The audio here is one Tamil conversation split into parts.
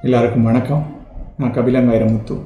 எல்லாருக்கும் வணக்கம் நான் கபிலன் வைரமுத்து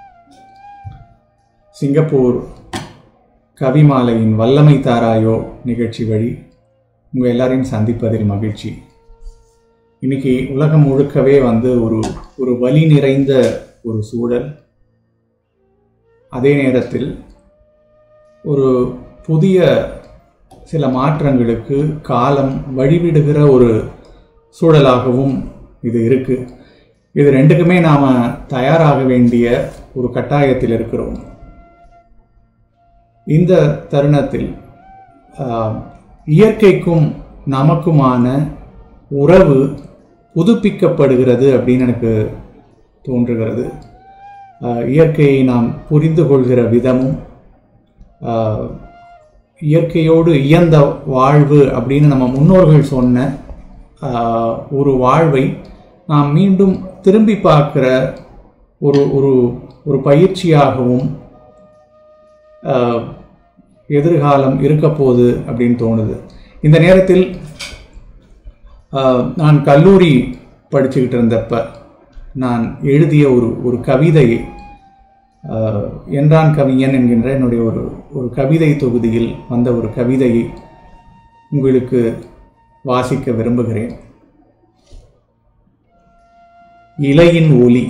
சிங்கப்பூர் கவிமாலையின் வல்லமை தாராயோ நிகழ்ச்சி வழி உங்கள் எல்லாரையும் சந்திப்பதில் மகிழ்ச்சி இன்னைக்கு உலகம் முழுக்கவே வந்து ஒரு ஒரு வலி நிறைந்த ஒரு சூழல் அதே நேரத்தில் ஒரு புதிய சில மாற்றங்களுக்கு காலம் வழிவிடுகிற ஒரு சூழலாகவும் இது இருக்குது இது ரெண்டுக்குமே நாம் தயாராக வேண்டிய ஒரு கட்டாயத்தில் இருக்கிறோம் இந்த தருணத்தில் ஆஹ், இயற்கைக்கும் நமக்குமான உறவு புதுப்பிக்கப்படுகிறது அப்படின்னு எனக்கு தோன்றுகிறது ஆஹ், இயற்கையை நாம் புரிந்து கொள்கிற விதமும் ஆஹ், இயற்கையோடு இயந்த வாழ்வு அப்படின்னு நம்ம முன்னோர்கள் சொன்ன ஆஹ், ஒரு வாழ்வை நாம் மீண்டும் திரும்பி பார்க்குற ஒரு ஒரு ஒரு பயிற்சியாகவும் ஆஹ், எதிர்காலம் இருக்க போகுது அப்படின்னு தோணுது இந்த நேரத்தில் ஆஹ், நான் கல்லூரி படிச்சுக்கிட்டு இருந்தப்ப நான் எழுதிய ஒரு ஒரு கவிதையை ஆஹ், என்றான் கவிஞன் என்கின்ற என்னுடைய ஒரு ஒரு கவிதை தொகுதியில் வந்த ஒரு கவிதையை உங்களுக்கு வாசிக்க விரும்புகிறேன் இலையின் ஒலி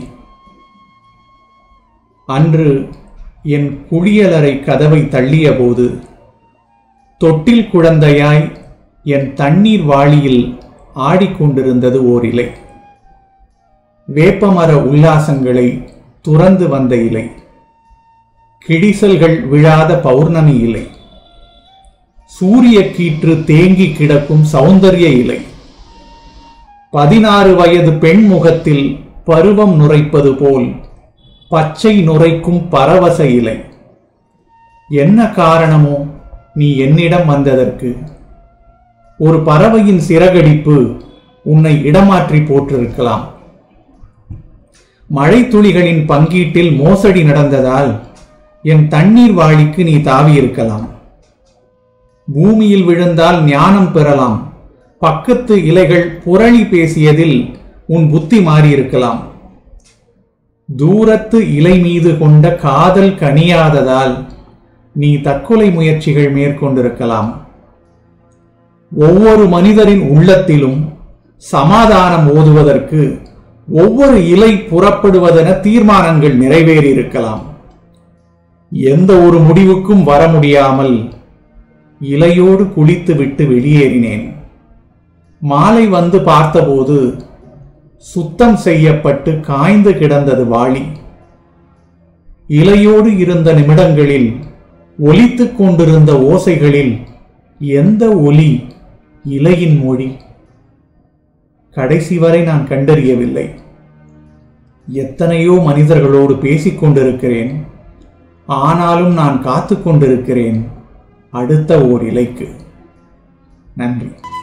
அன்று என் குளியலறை கதவை தள்ளியபோது தொட்டில் குழந்தையாய் என் தண்ணீர் வாளியில் ஆடிக்கொண்டிருந்தது ஓர் இலை வேப்பமர உல்லாசங்களை துறந்து வந்த இலை கிழிசல்கள் விழாத பௌர்ணமி இலை சூரிய கீற்று தேங்கி கிடக்கும் சௌந்தரிய இலை பதினாறு வயது பெண் முகத்தில் பருவம் நுரைப்பது போல் பச்சை நுரைக்கும் பரவச இலை என்ன காரணமோ நீ என்னிடம் வந்ததற்கு ஒரு பறவையின் சிறகடிப்பு உன்னை இடமாற்றி போட்டிருக்கலாம் மழை துளிகளின் பங்கீட்டில் மோசடி நடந்ததால் என் தண்ணீர் வாளிக்கு நீ தாவியிருக்கலாம் பூமியில் விழுந்தால் ஞானம் பெறலாம் பக்கத்து இலைகள் புரளி பேசியதில் உன் புத்தி மாறியிருக்கலாம் தூரத்து இலை மீது கொண்ட காதல் கனியாததால் நீ தற்கொலை முயற்சிகள் மேற்கொண்டிருக்கலாம் ஒவ்வொரு மனிதரின் உள்ளத்திலும் சமாதானம் ஓதுவதற்கு ஒவ்வொரு இலை புறப்படுவதென தீர்மானங்கள் நிறைவேறியிருக்கலாம் எந்த ஒரு முடிவுக்கும் வர முடியாமல் இலையோடு குளித்துவிட்டு வெளியேறினேன் மாலை வந்து பார்த்தபோது சுத்தம் செய்யப்பட்டு காய்ந்து கிடந்தது வாளி இலையோடு இருந்த நிமிடங்களில் ஒலித்துக் கொண்டிருந்த ஓசைகளில் எந்த ஒலி இலையின் மொழி கடைசி வரை நான் கண்டறியவில்லை எத்தனையோ மனிதர்களோடு பேசிக் கொண்டிருக்கிறேன் ஆனாலும் நான் காத்து கொண்டிருக்கிறேன் அடுத்த ஓர் இலைக்கு நன்றி